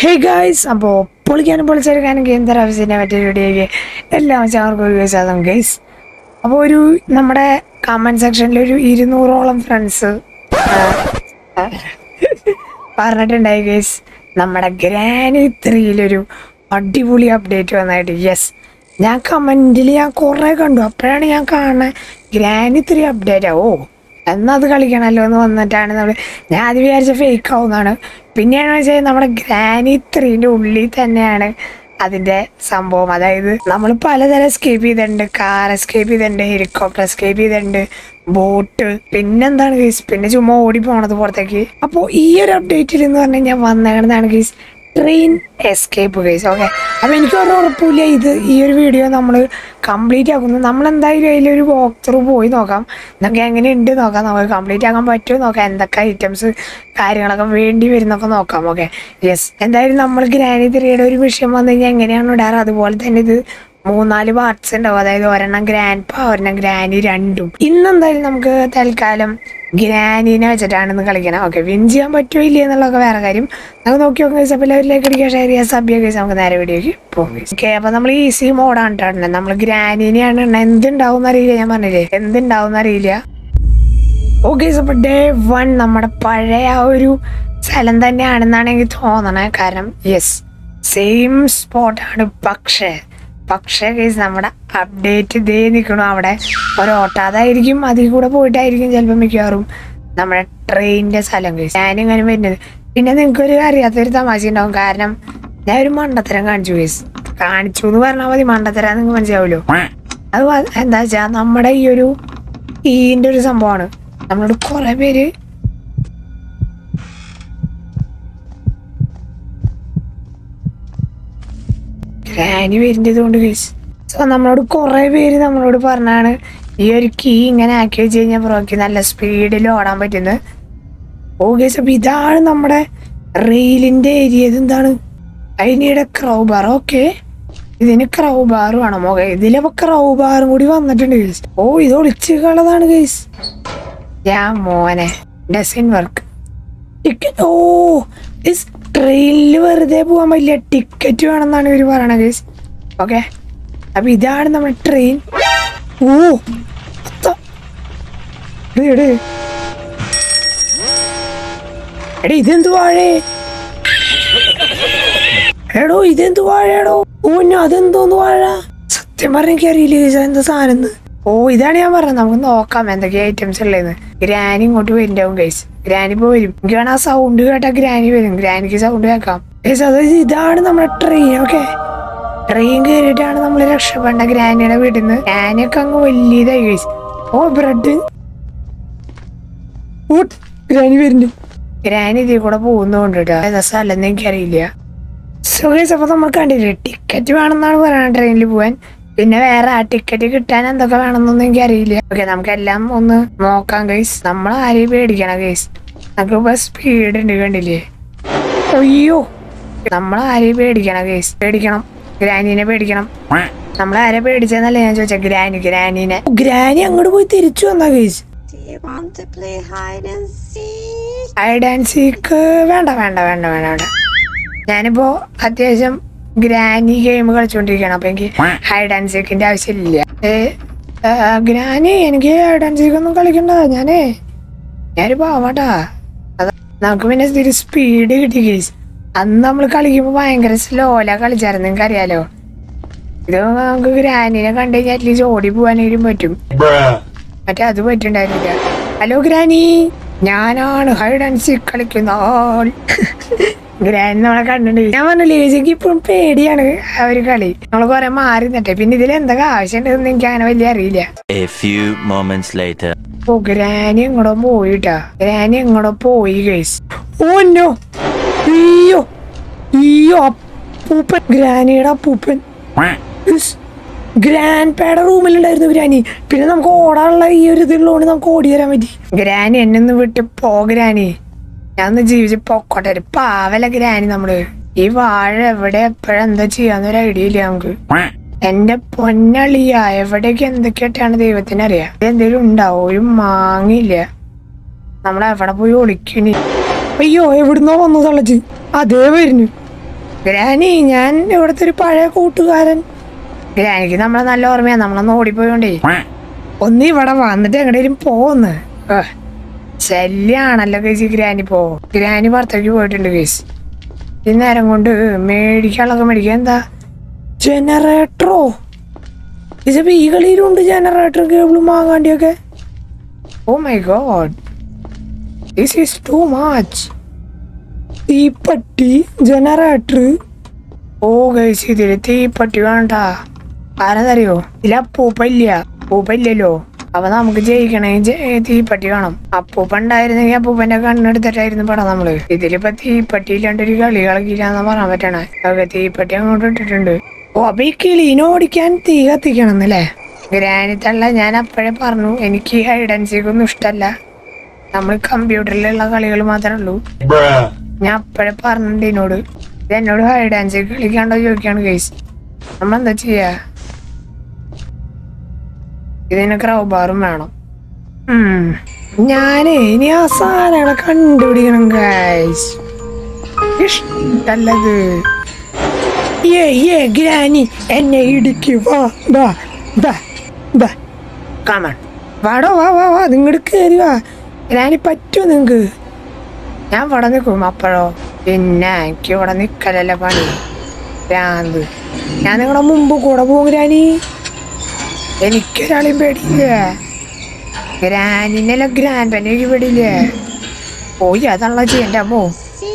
Hey guys അപ്പോൾ പൊളിക്കാനും പൊളിച്ചെടുക്കാനും കേന്ദ്ര ഓഫീസിൻ്റെ മറ്റൊരു വീഡിയോയ്ക്ക് എല്ലാം ചാർക്ക് ഒരു വിശ്വാസം ഗൈസ് അപ്പോൾ ഒരു നമ്മുടെ കമൻറ്റ് സെക്ഷനിൽ ഒരു ഇരുന്നൂറോളം ഫ്രണ്ട്സ് പറഞ്ഞിട്ടുണ്ടായി ഗൈസ് നമ്മുടെ ഗ്രാനി ത്രീയിലൊരു അടിപൊളി അപ്ഡേറ്റ് വന്നായിട്ട് യെസ് ഞാൻ കമൻറ്റിൽ ഞാൻ കുറേ കണ്ടു അപ്പോഴാണ് ഞാൻ കാണുന്നത് ഗ്രാനി ത്രീ അപ്ഡേറ്റ് ഓ എന്നാൽ അത് കളിക്കണമല്ലോ എന്ന് വന്നിട്ടാണ് നമ്മൾ ഞാൻ അത് വിചാരിച്ച ഫേക്ക് ആവുന്നതാണ് പിന്നെയാണ് വെച്ചാൽ നമ്മുടെ ഗ്രാനി ത്രീൻ്റെ ഉള്ളിൽ തന്നെയാണ് അതിൻ്റെ സംഭവം അതായത് നമ്മൾ പലതരം എസ്കേപ്പ് ചെയ്തിട്ടുണ്ട് കാർ എസ്കേപ്പ് ചെയ്തിട്ടുണ്ട് ഹെലികോപ്റ്റർ എസ്കേപ്പ് ചെയ്തിട്ടുണ്ട് ബോട്ട് പിന്നെന്താണ് ഗീസ് പിന്നെ ചുമ്മാ ഓടി പോണത് പുറത്തേക്ക് അപ്പോൾ ഈ ഒരു അപ്ഡേറ്റിൽ എന്ന് പറഞ്ഞു കഴിഞ്ഞാൽ വന്നേക്കുന്നതാണ് guys train escape guys okay അപ്പോൾ എനിക്ക് ഒരു ഉറപ്പില്ല ഇത് ഈ ഒരു വീഡിയോ നമ്മൾ കംപ്ലീറ്റ് ആക്കുന്നു നമ്മൾ എന്തായാലും അതിലൊരു walk through പോയി നോക്കാം നമുക്ക് എങ്ങനെയുണ്ട് നോക്കാം നമുക്ക് കംപ്ലീറ്റ് ആക്കാൻ പറ്റുമോ നോക്കാം എന്തൊക്കെ ഐറ്റംസ് കാര്യങ്ങളൊക്കെ വേണ്ടി വരുന്നൊക്കെ നോക്കാം ഓക്കെ യെസ് എന്തായാലും നമ്മൾ ഗ്രാനി തിരിയുടെ ഒരു വിഷയം വന്നു കഴിഞ്ഞാൽ എങ്ങനെയാണ് ഇടാറ് അതുപോലെ തന്നെ ഇത് മൂന്നാല് പാർട്സ് ഉണ്ടാവും അതായത് ഒരെണ്ണം ഗ്രാൻഡ് പാ ഒരെണ്ണം ഗ്രാനി രണ്ടും ഇന്ന് എന്തായാലും നമുക്ക് തൽക്കാലം ഗ്രാനിനെ വെച്ചിട്ടാണ് ഇന്ന് കളിക്കണം ഓക്കെ വിൻ ചെയ്യാൻ പറ്റുമോ ഇല്ല എന്നുള്ളതൊക്കെ വേറെ കാര്യം നമുക്ക് നോക്കി നോക്കാം ഗൈസ് അപ്പോൾ എല്ലാവരിലേക്ക് അടിക്കുക ഷെയർ ചെയ്യുക സബ് ചെയ്യുക ഗൈസ് നമുക്ക് നേരെ വീഡിയോക്ക് പോകും ഓക്കെ അപ്പോൾ നമ്മൾ ഈസി മോഡാണ് കേട്ടോ നമ്മൾ ഗ്രാനിനെയാണ് ഇടുന്നത് എന്തുണ്ടാവും അറിയില്ല ഞാൻ പറഞ്ഞില്ലേ എന്തുണ്ടാവും അറിയില്ല ഓക്കെ അപ്പോൾ ഡേ വൺ നമ്മുടെ പഴയ ആ ഒരു സ്ഥലം തന്നെയാണെന്നാണ് എനിക്ക് തോന്നണേ കാരണം യെസ് സെയിം സ്പോട്ടാണ് പക്ഷേ പക്ഷേ കേസ് നമ്മുടെ അപ്ഡേറ്റ് ഇതേ നിൽക്കണു അവിടെ ഒരു ഓട്ടാതായിരിക്കും അതിൽ കൂടെ പോയിട്ടായിരിക്കും ചിലപ്പോൾ മിക്കവാറും നമ്മുടെ ട്രെയിനിൻ്റെ സ്ഥലം കേസ് ഞാനിങ്ങനെ വരുന്നത് പിന്നെ നിങ്ങൾക്കൊരു അറിയാത്തൊരു തമാശ ഉണ്ടാവും കാരണം ഞാൻ ഒരു മണ്ടത്തരം കാണിച്ചു കേസ് കാണിച്ചു എന്ന് പറഞ്ഞാൽ മതി മണ്ടത്തരം നിങ്ങൾക്ക് മനസ്സിലാവുമല്ലോ അത് വ- എന്താ വെച്ചാൽ നമ്മുടെ ഈ ഒരു ഈൻ്റെ ഒരു സംഭവമാണ് നമ്മളോട് കുറെ പേര് ഗ്രാനി വരുന്നത് കൊണ്ട് കേസ് സോ നമ്മളോട് കുറെ പേര് നമ്മളോട് പറഞ്ഞാണ് ഈ ഒരു കീ ഇങ്ങനെ ആക്കി വെച്ച് കഴിഞ്ഞാൽ പ്രോക്ക് നല്ല സ്പീഡിൽ ഓടാൻ പറ്റുന്നത് ഓ കേസ് അപ്പൊ ഇതാണ് നമ്മുടെ റെയിലിന്റെ ഏരിയ ഇതെന്താണ് അതിനിടെ ക്രൗ ബാർ ഓക്കെ ഇതിന് ക്രൗ ബാർ വേണം ഓക്കെ ഇതിലപ്പോ ക്രൗ ബാറും കൂടി വന്നിട്ടുണ്ട് കേസ് ഓ ഇത് ഒളിച്ച് കളതാണ് കേസ് ഞാൻ മോനെ doesn't work ticket oh is ട്രെയിനിൽ വെറുതെ പോകാൻ പറ്റില്ല ടിക്കറ്റ് വേണമെന്നാണ് ഇവർ പറയണത് ഗൈസ് ഓക്കെ അപ്പൊ ഇതാണ് നമ്മുടെ ട്രെയിൻ ഓ അത്ത. എടേ, എടേ. എടേ ഇതെന്ത് വാഴേ എടോ ഇതെന്ത് വാഴയാടോ ഓ ഇനി അതെന്തോന്ന് വാഴ സത്യം പറഞ്ഞ എനിക്ക് അറിയില്ല ഗൈസ് എന്താ സാധനം എന്ന്. ഓ ഇതാണ് ഞാൻ പറഞ്ഞത് നമുക്ക് നോക്കാം എന്തൊക്കെ ഐറ്റംസ് ഉള്ളതെന്ന് ഗ്രാനി ഇങ്ങോട്ട് വരുന്നുണ്ടാവും ഗൈസ് ഗ്രാനി ഇപ്പൊ വരും എനിക്ക് വേണം ആ സൗണ്ട് കേട്ടാ ഗ്രാനി വരും ഗ്രാനിക്ക് സൗണ്ട് കേൾക്കാം ഗൈസ് അതായത് ഇതാണ് നമ്മുടെ ട്രെയിൻ ഓക്കെ ട്രെയിൻ കയറിയിട്ടാണ് നമ്മൾ രക്ഷപ്പെടേണ്ട ഗ്രാനിയുടെ വീട്ടിൽ നിന്ന് ഗ്രാനിയൊക്കെ അങ്ങ് വലിയതായി ഗൈസ് ഓ ബ്രെഡ് ഗ്രാനി വരുന്നുണ്ട് ഗ്രാനി ഇതിൽ കൂടെ പോകുന്നോണ്ട് കേട്ടോ ഏതാ സ്ഥലം എന്ന് എനിക്കറിയില്ല സോ ഗൈസ് അപ്പൊ നമ്മൾ കണ്ടില്ലേ ടിക്കറ്റ് വേണമെന്നാണ് പറയുന്നത് ട്രെയിനിൽ പോവാൻ പിന്നെ വേറെ ആ ടിക്കറ്റ് കിട്ടാൻ എന്തൊക്കെ വേണമെന്നൊന്നും എനിക്കറിയില്ല ഓക്കെ നമുക്കെല്ലാം ഒന്ന് നോക്കാം ഗൈസ് നമ്മൾ ആരെയും പേടിക്കണം ഗൈസ് നമുക്കിപ്പോ സ്പീഡ് ഉണ്ട് കണ്ടില്ലേ അയ്യോ നമ്മൾ ആരെയും പേടിക്കണം ഗൈസ് പേടിക്കണം ഗ്രാനീനെ പേടിക്കണം നമ്മൾ ആരെ പേടിച്ചെന്നല്ല ഞാൻ ചോദിച്ച ഗ്രാനി ഗ്രാനീനെ ഗ്രാനി അങ്ങോട്ട് പോയി തിരിച്ചു വന്നാ guys Do you want to play hide and seek? Hide and seek വേണ്ട വേണ്ട വേണ്ട വേണ്ട വേണ്ട ഞാനിപ്പോ അത്യാവശ്യം ഗ്രാനി ഗെയിം കളിച്ചോണ്ടിരിക്കുകയാണ് അപ്പൊ എനിക്ക് ഹൈഡ് ആൻഡ് സീക്കിന്റെ ആവശ്യമില്ല ഏ, ആ, ഗ്രാനി എനിക്ക് ഹൈഡ് ആൻഡ് സീക്ക് ഒന്നും കളിക്കണ്ട ഞാനേ ഞാനൊരു പാവാട്ടാ അതാ നമുക്ക് പിന്നെ ഇത്തിരി സ്പീഡ് കിട്ടി കേസ് അന്ന് നമ്മൾ കളിക്കുമ്പോ ഭയങ്കര സ്ലോല കളിച്ചായിരുന്നു നിങ്ങൾക്ക് അറിയാലോ ഇത് നമുക്ക് ഗ്രാനിനെ കണ്ടു കഴിഞ്ഞാൽ അറ്റ്ലീസ്റ്റ് ഓടി പോകാനെങ്കിലും പറ്റും മറ്റേ അത് പറ്റുണ്ടായിരുന്നില്ല ഹലോ ഗ്രാനി ഞാനാണ് ഹൈഡ് ആൻഡ് സീക്ക് കളിക്കുന്ന ആൾ ഗ്രാനി നമ്മളെ കണ്ടിട്ടുണ്ട് ഞാൻ പറഞ്ഞില്ലേ ചേച്ചിക്ക് ഇപ്പോഴും പേടിയാണ് ആ ഒരു കളി നമ്മൾ കുറെ മാറി നിട്ടെ പിന്നെ ഇതിൽ എന്തൊക്കെ ആവശ്യമുണ്ടെന്ന് എനിക്ക് അങ്ങനെ വലിയ അറിയില്ല A few moments later. Oh Granny എങ്ങോട്ടോ പോയിട്ടാ ഗ്രാനി എങ്ങോട്ടോ പോയി ഗൈസ് ഓ നോ അയ്യോ അയ്യോ അപ്പൂപ്പൻ ഗ്രാനിയുടെ അപ്പൂപ്പൻ ഇസ് ഗ്രാൻഡ് പേടെ റൂമിലുണ്ടായിരുന്നു ഗ്രാനി പിന്നെ നമുക്ക് ഓടാനുള്ള ഈ ഒരു ഇതുള്ളതുകൊണ്ട് നമുക്ക് ഓടി വരാൻ പറ്റി ഗ്രാനി എന്നെ ഒന്ന് വിട്ട് പോ ഗ്രാനി ഞാൻ ഒന്ന് ജീവിച്ച് പൊക്കോട്ടെ ഒരു പാവല ഗ്രാനി നമ്മള് ഈ വാഴ എവിടെ എപ്പോഴെന്താ ചെയ്യാന്നൊരു ഐഡിയ ഇല്ല നമുക്ക് എന്റെ പൊന്നളിയ എവിടേക്ക് എന്തൊക്കെയായിട്ടാണ് ദൈവത്തിന് അറിയാം എന്തെങ്കിലും ഉണ്ടാവും ഒരു മാങ്ങില്ല നമ്മൾ എവിടെ പോയി ഒളിക്കുനി അയ്യോ എവിടുന്നോ വന്നു തള്ളച്ച് അതേ വരുന്നു ഗ്രാനി ഞാൻ ഇവിടുത്തെ ഒരു പഴയ കൂട്ടുകാരൻ ഗ്രാനിക്ക് നമ്മളെ നല്ല ഓർമ്മയാ നമ്മളൊന്ന് ഓടിപ്പോയോണ്ടേ ഒന്ന് ഇവിടെ വന്നിട്ട് എങ്ങടേലും പോന്ന് ഏഹ്. ശല്യാണല്ലോ കേസ് ഗ്രാനി പോ ഗ്രാനി പുറത്തേക്ക് പോയിട്ടുണ്ട് കേസ് ഈ നേരം കൊണ്ട് മേടിക്കാനുള്ളതൊക്കെ മേടിക്കാൻ എന്താ ജനറേറ്ററോ ഇതിപ്പോ ഈ കളിയിലുണ്ട് ജനറേറ്റർ കേബിളും വാങ്ങാണ്ടിയൊക്കെ oh my god this is too much തീപ്പട്ടി ജനറേറ്റർ ഓ ഗൈസ് ഇതില് തീപ്പട്ടി വേണ്ട ആരെന്നറിയോ ഇതിൽ അപ്പൂപ്പ ഇല്ല അപ്പൂപ്പ ഇല്ലല്ലോ അപ്പൊ നമുക്ക് ജയിക്കണേ തീപ്പട്ടി വേണം അപ്പൂപ്പ ഉണ്ടായിരുന്നെങ്കിൽ അപ്പൂപ്പന്റെ കണ്ണെടുത്തിട്ടായിരുന്നു പടം നമ്മള് ഇതിലിപ്പോ തീപ്പട്ടി ഇല്ലാണ്ട് ഒരു കളി കളിക്കില്ലാന്ന് പറയാൻ പറ്റണേ അതൊക്കെ തീപ്പട്ടി അങ്ങോട്ട് ഇട്ടിട്ടുണ്ട് ഓ അപ്പൊ ഈ കിളീനെ ഓടിക്കാൻ തീ കത്തിക്കണം എന്നല്ലേ ഗ്രാനിത്തള്ള ഞാൻ അപ്പോഴേ പറഞ്ഞു എനിക്ക് ഹൈഡ് ആൻഡ് സീക്ക് ഒന്നും ഇഷ്ടല്ല നമ്മൾ കമ്പ്യൂട്ടറിലുള്ള കളികൾ മാത്രമേ ഉള്ളൂ ഞാൻ അപ്പോഴേ പറഞ്ഞിട്ടുണ്ട് എന്നോട് ഇത് എന്നോട് ഹൈ ഡാൻസ് കളിക്കാണ്ടോ ചോദിക്കാണ് കേസ് നമ്മളെന്താ ചെയ്യാ ഇതിന് ക്രൗബാറും വേണം ഉം. ഞാനേ ഇനി ആ സാധനങ്ങളെ കണ്ടുപിടിക്കണം ഗൈസ് ഇഷ്ടല്ലത് ഏ ഏ ഗ്രാനി എന്നെ ഇടുക്കി വാ വാ വാ വാ കാമൺ വാടോ വാ വാ വാ നിങ്ങട് കയറി വാ ഗ്രാനി പറ്റുമോ നിങ്ങക്ക് ഞാൻ ഇവിടെ നിൽക്കും അപ്പോഴോ പിന്നെ എനിക്ക് ഇവിടെ നിൽക്കലല്ല പണി ഭ്രാന്ത് ഞാൻ നിങ്ങളുടെ മുമ്പ് കൂടെ പോകും ഗ്രാനി എനിക്കൊരാളെയും പേടിയില്ലേ ഗ്രാനിനല്ല ഗ്രാൻഡ് എനിക്ക് പേടിയില്ലേ പോയി അതാണല്ലോ ചെയ്യണ്ട അമ്മോ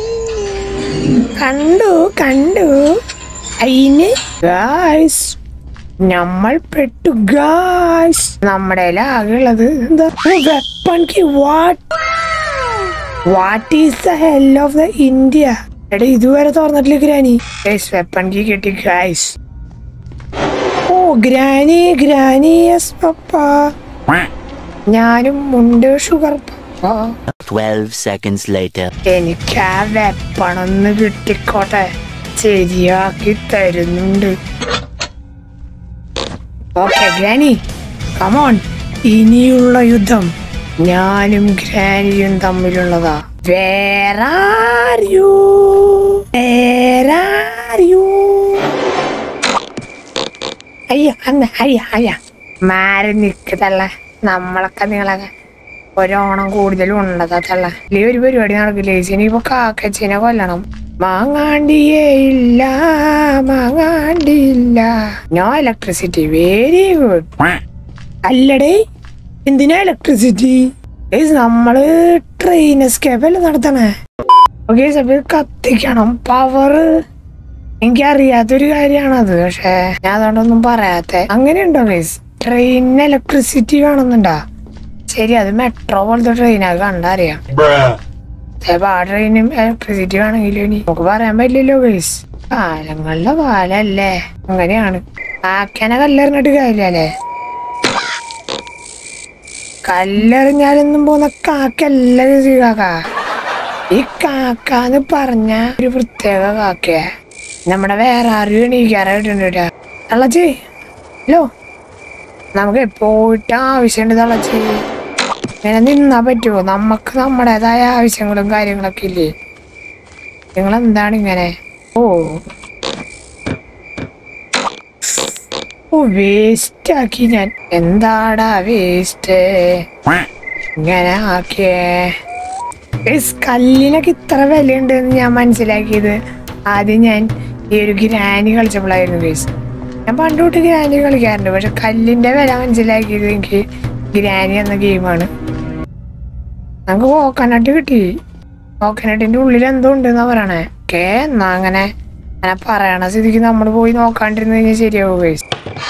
കണ്ടു കണ്ടു അയിന് ഗായ്സ് നമ്മൾ പെട്ടു ഗായ്സ് നമ്മുടെ ആകെയുള്ളത് എന്താ weapon key what what is the hell of the India എടാ ഇതുവരെ തുറന്നിട്ടില്ല ഗ്രാനി ഗൈസ് വെപ്പൺ കീ കിട്ടി guys oh Granny Granny yes പപ്പ ഞാനും ഉണ്ട് ഷുഗർ പപ്പ 12 seconds later. എനിക്ക് ആ വെപ്പണൊന്ന് കിട്ടിക്കോട്ടെ ശരിയാക്കി തരുന്നുണ്ട് ഓക്കെ ഗ്രാനി കമോൺ ഇനിയുള്ള യുദ്ധം ഞാനും ഗ്രാനിയും തമ്മിലുള്ളതാ വേറെ ആരെയോ വേറെ ആരെയോ അയ്യ അന്ന് അയ്യ അയ്യ മാറി നിൽക്കതല്ല നമ്മളൊക്കെ നിങ്ങളൊക്കെ ഒരോണം കൂടുതലും ഉണ്ടതാ തള്ള ഇല്ലേ ഒരു പരിപാടി നടക്കില്ല ഇനിയിപ്പോ കാക്കച്ചിനെ കൊല്ലണം മാങ്ങാണ്ടിയേ ഇല്ല മാങ്ങാണ്ടിയില്ല നോ ഇലക്ട്രിസിറ്റി വെരി ഗുഡ് അല്ലടേ എന്തിനാ ഇലക്ട്രിസിറ്റി നമ്മള് ട്രെയിൻ എസ്കേപ്പ് അല്ലേ നടത്തണേ ഓക്കെ ഇത് കത്തിക്കണം പവർ എനിക്കറിയാത്തൊരു കാര്യമാണത് പക്ഷെ ഞാൻ അതുകൊണ്ടൊന്നും പറയാത്തെ അങ്ങനെയുണ്ടോ ഗൈസ് ട്രെയിനിന് ഇലക്ട്രിസിറ്റി വേണമെന്നുണ്ടാ ശരി അത് മെട്രോ പോലത്തെ ട്രെയിനാ കണ്ടറിയാം ചിലപ്പോ ആ ട്രെയിനും ഇലക്ട്രിസിറ്റി വേണമെങ്കിലും ഇനി നമുക്ക് പറയാൻ പറ്റില്ലല്ലോ ഗൈസ് കാലങ്ങളുടെ കാലല്ലേ അങ്ങനെയാണ് ആക്കനെ കല്ലെറിഞ്ഞിട്ട് കാര്യല്ലേ കല്ലെറിഞ്ഞാലൊന്നും പോകുന്ന കാക്കല്ല ഗൈസ് ഈ കാക്ക ഈ കാക്കാന്ന് പറഞ്ഞ ഒരു പ്രത്യേക കാക്കയാ നമ്മുടെ വേറെ ആരും എണീക്കാറായിട്ടുണ്ട് തള്ളച്ചി ഹലോ നമുക്ക് പോയിട്ട് ആവശ്യമുണ്ട് തള്ളച്ചി ഇങ്ങനെ നിന്നാ പറ്റുമോ നമുക്ക് നമ്മുടേതായ ആവശ്യങ്ങളും കാര്യങ്ങളൊക്കെ ഇല്ലേ നിങ്ങൾ എന്താണ് ഇങ്ങനെ ഓ ഓ വേസ്റ്റ് ആക്കി ഞാൻ എന്താടാ വേസ്റ്റ് ഇങ്ങനെ ആക്കിയേ ഗയ്സ്, കല്ലിനൊക്കെ ഇത്ര വിലയുണ്ട് എന്ന് ഞാൻ മനസ്സിലാക്കിയത് ആദ്യം ഞാൻ ഈ ഒരു ഗ്രാനി കളിച്ചപ്പോഴായിരുന്നു ഗേസ് ഞാൻ പണ്ട് തൊട്ട് ഗ്രാനി കളിക്കാറുണ്ട് പക്ഷെ കല്ലിന്റെ വില മനസ്സിലാക്കിയത് എനിക്ക് ഗ്രാനി എന്ന ഗെയിമാണ് നമുക്ക് കോക്കനട്ട് കിട്ടി കോക്കനട്ടിന്റെ ഉള്ളിൽ എന്തോ ഉണ്ടെന്നാ പറയണേ കേ എന്നാ അങ്ങനെ അങ്ങനെ പറയണ സ്ഥിതിക്ക് നമ്മൾ പോയി നോക്കാണ്ടിരുന്ന് കഴിഞ്ഞാൽ ശരിയാവും ഗേസ്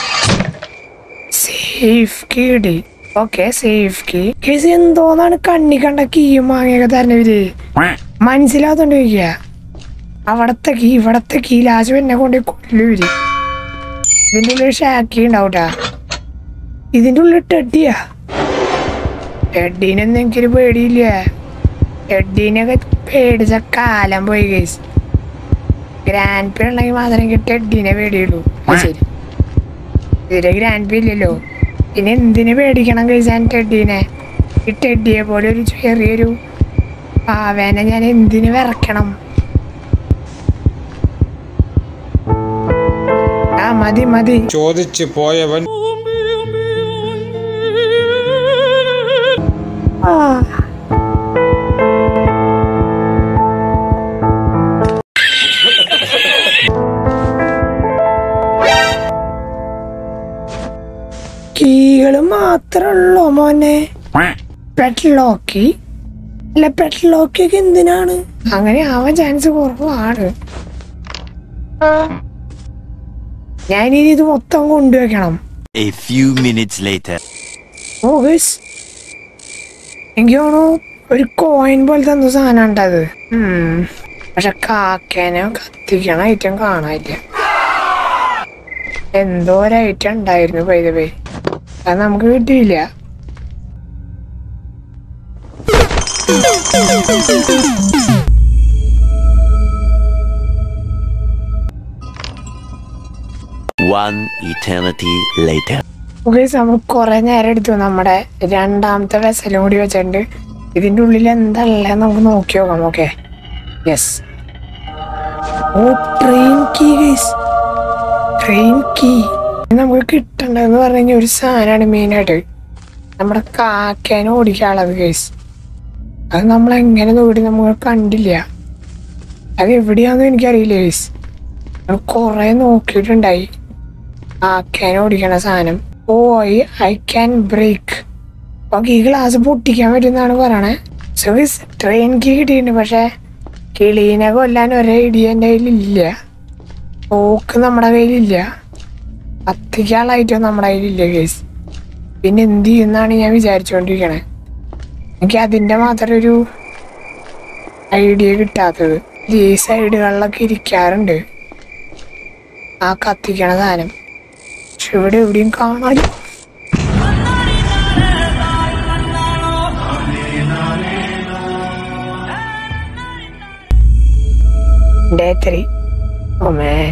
സേഫ് കീ കിട്ടി ഓക്കെ സേഫ് കീ കേസ് എന്തോന്നാണ് കണ്ണി കണ്ട കീയും മാങ്ങയൊക്കെ തരണവര് മനസ്സിലാത്തോണ്ട് ചോദിക്കുക അവിടത്തെ കീ ഇവിടത്തെ കീ ലാസ്റ്റ് എന്നെ കൊണ്ട് കൊല്ലുവര് ഇതിന്റെ ഉള്ളിൽ ഷാക്കി ഉണ്ടാവൂട്ടാ ഇതിന്റെ ഉള്ളിൽ ടെഡിയാ ടെഡീനൊന്നും എനിക്കൊരു പേടിയില്ല ടെഡീനൊക്കെ പേടിച്ച കാലം പോയി കേസ് ഗ്രാൻഡ് പേ ഉണ്ടെങ്കിൽ മാത്രമേ എനിക്ക് ടെഡീനെ പേടിയുള്ളൂ അത് ശരി ഇതിന്റെ ഗ്രാൻഡ് പേ ഇല്ലല്ലോ പിന്നെ എന്തിനു പേടിക്കണം കഴിച്ചാൻ ടെഡീനെ ഈ ടെഡിയെ പോലെ ഒരു ചെറിയൊരു പാവേനെ ഞാൻ എന്തിനു വിറക്കണം മതി മതി ചോദിച്ചു പോയവൻ ആ കീകള് മാത്രമുള്ളോ മോനെ പെട്ലോക്കി അല്ല പെട്ലോക്കൊക്കെ എന്തിനാണ് അങ്ങനെ ആവാൻ ചാൻസ് കുറവാണ് ഞാനിനി ഇത് മൊത്തം കൊണ്ടുവയ്ക്കണം A few minutes later. Oh guys എനിക്ക് തോന്നുന്നു ഒരു കോയിൻ പോലത്തെ എന്തോ സാധനം ഉണ്ടത് പക്ഷെ കാക്കേനെ കത്തിക്കണ ഐറ്റം കാണാനില്ല എന്തോ ഒരു ഐറ്റം ഉണ്ടായിരുന്നു പൈത പൈ അത് നമുക്ക് കിട്ടിയില്ല One eternity later. ഓക്കെ നമ്മൾ കുറെ നേരം എടുത്തു നമ്മുടെ രണ്ടാമത്തെ വെസലും കൂടി വെച്ചിട്ടുണ്ട് ഇതിന്റെ ഉള്ളിൽ എന്താ ഉള്ളത് നമുക്ക് നോക്കി നോക്കാം okay yes oh train key guys train key നമുക്ക് കിട്ടണ്ടെന്ന് പറഞ്ഞു കഴിഞ്ഞാൽ ഒരു സാധനമാണ് മെയിനായിട്ട് നമ്മുടെ കാക്കേനെ ഓടിക്കാനുള്ളത് ഗൈസ് അത് നമ്മൾ എങ്ങനെ നോക്കി നമ്മൾ കണ്ടില്ല അത് എവിടെയാണെന്ന് എനിക്കറിയില്ല ഗൈസ് കുറെ നോക്കിയിട്ടുണ്ടായി കാക്കേനെ ഓടിക്കണ സാധനം oh I I can break okay ഈ ഗ്ലാസ് പൊട്ടിക്കാൻ പറ്റുമെന്നാണ് പറയണേ സോ ട്രെയിൻ കീ കിട്ടിയിട്ടുണ്ട് പക്ഷെ കിളീനെ കൊല്ലാൻ ഒരേ ഐഡിയ എൻ്റെ കയ്യിലില്ല തോക്ക് നമ്മുടെ കയ്യിലില്ല കത്തിക്കാനുള്ളതായിട്ടും നമ്മുടെ കയ്യിലില്ല കേസ് പിന്നെ എന്ത് ചെയ്യുന്നാണ് ഞാൻ വിചാരിച്ചുകൊണ്ടിരിക്കണേ എനിക്ക് അതിൻ്റെ മാത്രം ഒരു ഐഡിയ കിട്ടാത്തത് ഈ സൈഡുകളിലൊക്കെ ഇരിക്കാറുണ്ട് ആ കത്തിക്കണ സാധനം പക്ഷെ ഇവിടെ എവിടെയും കാണാൻ day three oh man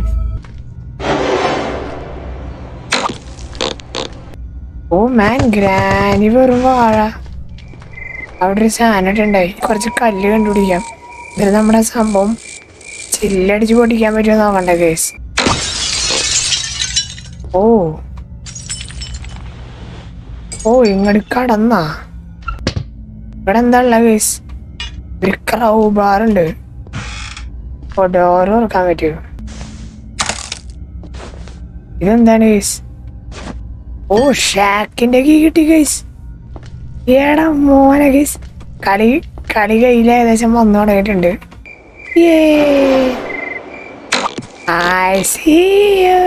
oh man Granny വെറും വാഴ അവിടെ ഒരു സാധനം ഉണ്ടായി കുറച്ച് കല്ല് കണ്ടുപിടിക്കാം ഇതിൽ നമ്മുടെ സംഭവം ചില്ലടിച്ച് പൊട്ടിക്കാൻ പറ്റുമോ നോക്കണ്ട കേസ് ഓ ഓ ഇങ്ങോട്ട് കടന്നാ ഇവിടെ എന്താ ഉള്ള കേസ് ഒരു ക്രൗ ബാർ ഉണ്ട് ഓ ഡോർ തുറക്കാൻ പറ്റുമോ ഇതെന്താണ് കേസ് ഓ ഷാക്കിന്റെ കീ കിട്ടി കേസ് ഏടാ മോനെ കേസ് കളി കളി കയ്യിൽ ഏകദേശം വന്നു തുടങ്ങിയിട്ടുണ്ട് Yay! I see you.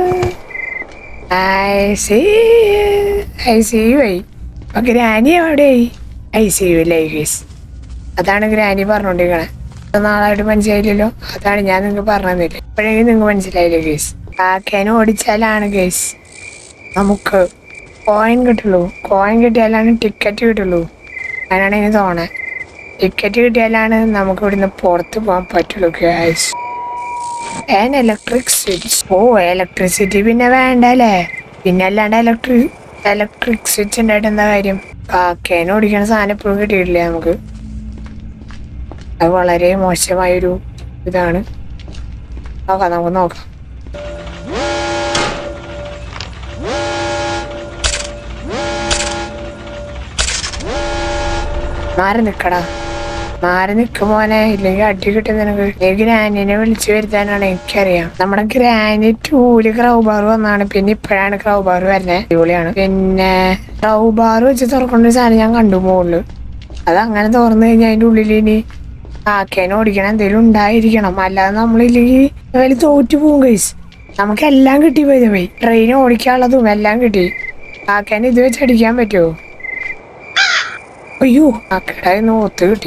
I see you. I see you. ആയി അപ്പൊ ഗ്രാനി എവിടെയായി ഐ സി യു ലൈഫീസ് അതാണ് ഗ്രാനി പറഞ്ഞോണ്ടിരിക്കണേ ഇത്ര നാളായിട്ട് മനസ്സിലായില്ലല്ലോ അതാണ് ഞാൻ നിങ്ങൾക്ക് പറഞ്ഞു തന്നില്ല ഇപ്പോഴെങ്കിലും നിങ്ങൾക്ക് മനസ്സിലായില്ലേ കേസ് കാക്കേനെ ഓടിച്ചാലാണ് കേസ് നമുക്ക് കോയിൻ കിട്ടുള്ളൂ കോയിൻ കിട്ടിയാലാണ് ടിക്കറ്റ് കിട്ടുള്ളൂ അങ്ങനെയാണ് എനിക്ക് തോന്നണേ ടിക്കറ്റ് കിട്ടിയാലാണ് നമുക്ക് ഇവിടുന്ന് പുറത്ത് പോകാൻ പറ്റുള്ളൂ gas an electric switch oh electricity പിന്നെ വേണ്ട അല്ലേ പിന്നെ അല്ലാണ്ട് ഇലക്ട്രിക് ഇലക്ട്രിക് സ്വിച്ച് ഉണ്ടായിട്ട് എന്താ കാര്യം കാക്കേനെ ഓടിക്കണ സാധനം എപ്പോഴും കിട്ടിയിട്ടില്ല നമുക്ക് അത് വളരെ മോശമായൊരു ഇതാണ് നോക്കാം നമുക്ക് നോക്കാം മാറി നിക്കടാ മാറി നിക്ക് മോനെ ഇല്ലെങ്കിൽ അടി കിട്ടും നിനക്ക് നീ ഗ്രാനിനെ വിളിച്ചു വരുത്താനാണ് എനിക്കറിയാം നമ്മുടെ ഗ്രാനി ടൂല് ക്രൗബാർ വന്നാണ് പിന്നെ ഇപ്പോഴാണ് ക്രൗബാർ വരുന്നത് അടിപൊളിയാണ് പിന്നെ ക്രൗബാർ വെച്ച് തുറക്കേണ്ട ഒരു സാധനം ഞാൻ കണ്ടു മുകളില് അത് അങ്ങനെ തുറന്നു കഴിഞ്ഞാൽ അതിന്റെ ഉള്ളിൽ ഇനി കാക്കേനെ ഓടിക്കണം എന്തെങ്കിലും ഉണ്ടായിരിക്കണം അല്ലാതെ നമ്മളില്ലെങ്കിൽ വലിയ തോറ്റു പോകും കൈസ് നമുക്ക് എല്ലാം കിട്ടി പോയി പോയി ട്രെയിൻ ഓടിക്കാനുള്ളതും എല്ലാം കിട്ടി കാക്കേനെ ഇത് വെച്ച് അടിക്കാൻ പറ്റുമോ അയ്യോ ആ കിടായിരുന്നു ഒത്ത് കിട്ടി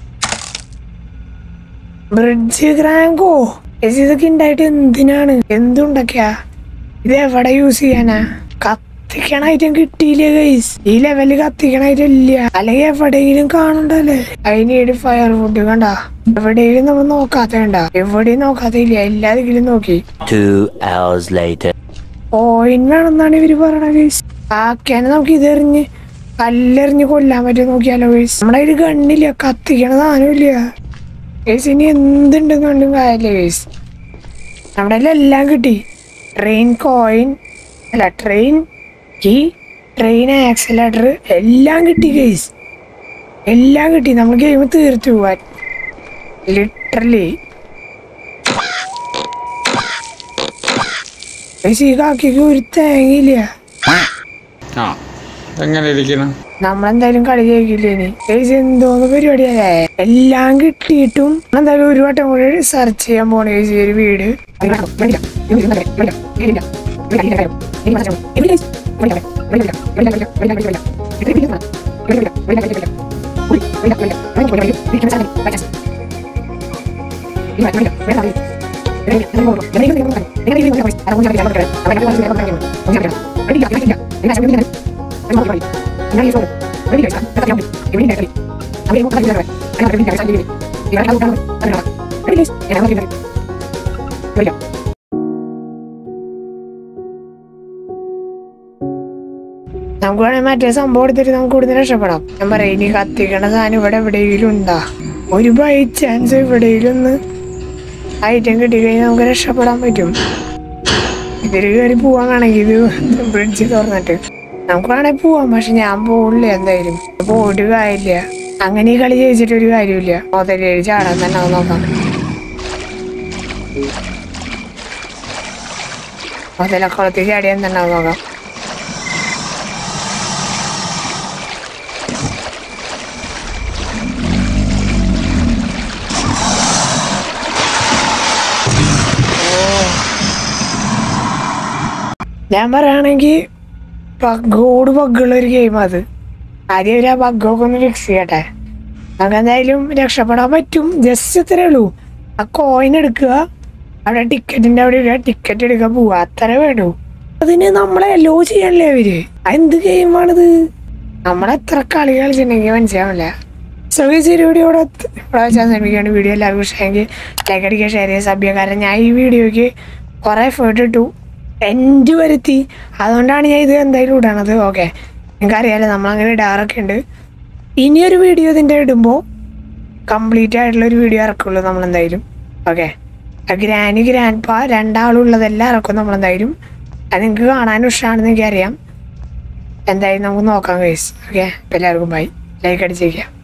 ബ്രിഡ്ജ് ക്രാങ്കോ ചേച്ചി ഇതൊക്കെ ഉണ്ടായിട്ട് എന്തിനാണ് എന്തുണ്ടൊക്കെയാ ഇത് എവിടെ യൂസ് ചെയ്യാനാ കത്തിക്കണ ഐറ്റം കിട്ടിയില്ലേ ഗൈസ് ഈ ലെവല് കത്തിക്കണ ഐറ്റം ഇല്ല അല്ലെങ്കിൽ എവിടെയെങ്കിലും കാണണ്ടല്ലേ അതിനേട് ഫയർ വുഡ് കണ്ട എവിടെയെങ്കിലും നമ്മൾ നോക്കാത്ത കണ്ട എവിടെയും നോക്കാത്തില്ല എല്ലാ ദിക്കിലും നോക്കി Two hours later. കോയിൻ വേണമെന്നാണ് ഇവര് പറയണത് ഗൈസ് ആക്കിയാനെ നമുക്ക് ഇതെറിഞ്ഞ് കല്ലെറിഞ്ഞ് കൊല്ലാൻ പറ്റും നോക്കിയാലോ ഗൈസ് നമ്മുടെ ഒരു ഗണ്ണില്ല കത്തിക്കണ സാധനമില്ല ഗൈസ് ഇനി എന്തുണ്ടെന്ന് കണ്ടും കാര്യമില്ല ഗൈസ് നമ്മുടെ കയ്യിൽ എല്ലാം കിട്ടി ട്രെയിൻ കോയിൻ അല്ല ട്രെയിൻ കീ ട്രെയിൻ ആക്സിലേറ്റർ എല്ലാം കിട്ടി ഗൈസ് എല്ലാം കിട്ടി നമ്മൾ ഗെയിം തീർത്തു പോവാൻ ലിറ്ററലി ഈ കാക്കിക്ക് ഒരു തേങ്ങയില്ല ആ എങ്ങനെ ഇരിക്കണം നമ്മളെന്തായാലും കളി ജയിക്കില്ല ഇനി ഗൈസ് എന്തോന്ന് പരിപാടിയല്ലേ എല്ലാം കിട്ടിയിട്ടും എന്തായാലും ഒരു വട്ടം കൂടി സെർച്ച് ചെയ്യാൻ പോണ ഗൈസ് ഈ ഒരു വീട് നമുക്ക് വേണേ മറ്റേ സംഭവം എടുത്തിട്ട് നമുക്ക് ഇവിടുന്ന് രക്ഷപ്പെടാം ഞാൻ പറയാം ഇനി കത്തിക്കണ സാധനം ഇവിടെ എവിടെയെങ്കിലും ഉണ്ടാ ഒരു ബൈ ചാൻസ് എവിടെയെങ്കിലും ഒന്ന് ഐറ്റം കിട്ടിക്കഴിഞ്ഞാൽ നമുക്ക് രക്ഷപ്പെടാൻ പറ്റും ഇതില് കയറി പോവാന്നാണെങ്കിൽ ഇത് ബ്രിഡ്ജ് തുറന്നിട്ട് നമുക്ക് വേണേൽ പോവാം പക്ഷെ ഞാൻ പോകില്ല എന്തായാലും പോയിട്ട് കാര്യമില്ല അങ്ങനെ ഈ കളി ജയിച്ചിട്ട് ഒരു കാര്യമില്ല മുതലേഴ് ചാടാൻ തന്നെ അത് നോക്കാം മുതലക്കുളത്തിൽ ചാടിയാൻ തന്നെ അത് നോക്കാം ഞാൻ പറയുകയാണെങ്കിൽ ബഗ്ഗോട് ബഗ്ഗുള്ള ഒരു ഗെയിം അത് ആദ്യം ഒരു ആ ബഗ്ഗൊക്കെ ഒന്ന് ഫിക്സ് ചെയ്യട്ടെ നമുക്ക് എന്തായാലും രക്ഷപ്പെടാൻ പറ്റും ജസ്റ്റ് ഇത്രേ ഉള്ളൂ ആ കോയിൻ എടുക്കുക അവിടെ ടിക്കറ്റിന്റെ അവിടെ ഇടുക ടിക്കറ്റ് എടുക്കുക പോവുക അത്ര വേണ്ടു അതിന് നമ്മളെ ലോ ചെയ്യണല്ലേ അവര് എന്ത് ഗെയിമാണിത് നമ്മളെത്ര കളി കളിച്ചിട്ടുണ്ടെങ്കിൽ മനസ്സിലാവില്ല സോ ഈ ചെറിയ വീഡിയോ ഇവിടെ ഇവിടെ വെച്ചാൽ ശ്രമിക്കുകയാണ് വീഡിയോ എല്ലാവർക്കും ഇഷ്ടമെങ്കിൽ ലൈക്ക് അടിക്കുക ഷെയർ ചെയ്യുക സബ് ചെയ്യുക കാരണം ഞാൻ ഈ വീഡിയോയ്ക്ക് കുറേ എഫേർട്ട് ഇട്ടു എൻ്റെ വരുത്തി അതുകൊണ്ടാണ് ഞാൻ ഇത് എന്തായാലും ഇടണത് ഓക്കെ നിങ്ങൾക്കറിയാലോ നമ്മളങ്ങനെ ഇടാറൊക്കെ ഉണ്ട് ഇനിയൊരു വീഡിയോ ഇതിൻ്റെ ഇടുമ്പോൾ കംപ്ലീറ്റ് ആയിട്ടുള്ള ഒരു വീഡിയോ ഇറക്കുള്ളൂ നമ്മളെന്തായാലും ഓക്കെ ഗ്രാനി ഗ്രാൻഡ് പാ രണ്ടാളുള്ളതെല്ലാം ഇറക്കും നമ്മളെന്തായാലും അത് നിങ്ങൾക്ക് കാണാനും ഇഷ്ടമാണെന്ന് എനിക്കറിയാം എന്തായാലും നമുക്ക് നോക്കാം കേസ് ഓക്കെ എല്ലാവർക്കും ബൈ ലൈക്ക് അടിച്ചേക്കാം